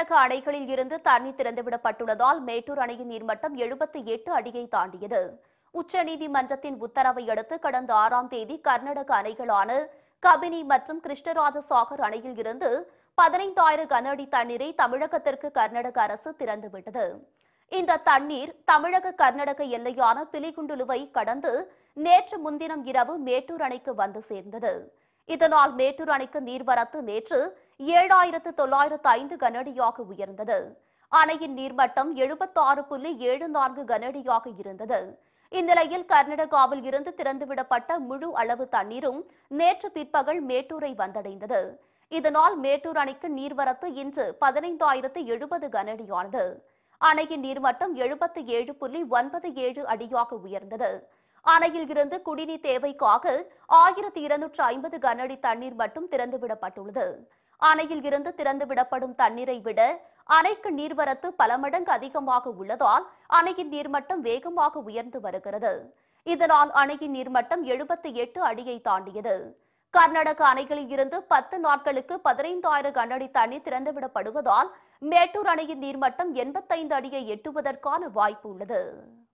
தமிழக அணைகளில் இருந்து தண்ணீர் திறந்துவிடப்பட்டுள்ளதால் மேட்டூர் அணையின் நீர்மட்டம் எழுபத்தி எட்டு அடியை தாண்டியது உச்சநீதிமன்றத்தின் உத்தரவை அடுத்து கடந்த ஆறாம் தேதி கர்நாடக அணைகளான கபினி மற்றும் கிருஷ்ணராஜ சாகர் அணையில் இருந்து பதினைந்தாயிரம் கன அடி தண்ணீரை தமிழகத்திற்கு கர்நாடக அரசு திறந்துவிட்டது இந்த தண்ணீர் தமிழக கர்நாடக எல்லையான பிலிகுண்டுலுவை கடந்து நேற்று முன்தினம் இரவு மேட்டூர் அணைக்கு வந்து சேர்ந்தது இதனால் மேட்டூர் அணைக்கு நீர்வரத்து நேற்று ஏழாயிரத்து தொள்ளாயிரத்து ஐந்து கனஅடியாக உயர்ந்தது அணையின் நீர்மட்டம் எழுபத்தாறு புள்ளி ஏழு நான்கு கனஅடியாக இருந்தது இந்நிலையில் கர்நாடகாவில் இருந்து திறந்துவிடப்பட்ட முழு அளவு தண்ணீரும் நேற்று பிற்பகல் மேட்டூரை வந்தடைந்தது இதனால் மேட்டூர் அணைக்கு நீர்வரத்து இன்று பதினைந்தாயிரத்து எழுபது கனஅடியானது அணையின் நீர்மட்டம் எழுபத்தி ஏழு புள்ளி ஒன்பது ஏழு அடியாக உயர்ந்தது அணையில் இருந்து குடிநீர் தேவைக்காக ஆயிரத்தி இருநூற்று ஐம்பது கனஅடி தண்ணீர் மட்டும் திறந்துவிடப்பட்டுள்ளது அணையில் இருந்து திறந்துவிடப்படும் தண்ணீரை விட அணைக்கு நீர்வரத்து பல மடங்கு அதிகமாக உள்ளதால் அணையின் நீர்மட்டம் வேகமாக உயர்ந்து வருகிறது இதனால் அணையின் நீர்மட்டம் எழுபத்தி எட்டு அடியை தாண்டியது கர்நாடக அணைகளில் இருந்து பத்து நாட்களுக்கு பதினைந்தாயிரம் கனஅடி தண்ணீர் திறந்துவிடப்படுவதால் மேட்டூர் அணையின் நீர்மட்டம் எண்பத்தைந்து அடியை எட்டுவதற்கான வாய்ப்பு உள்ளது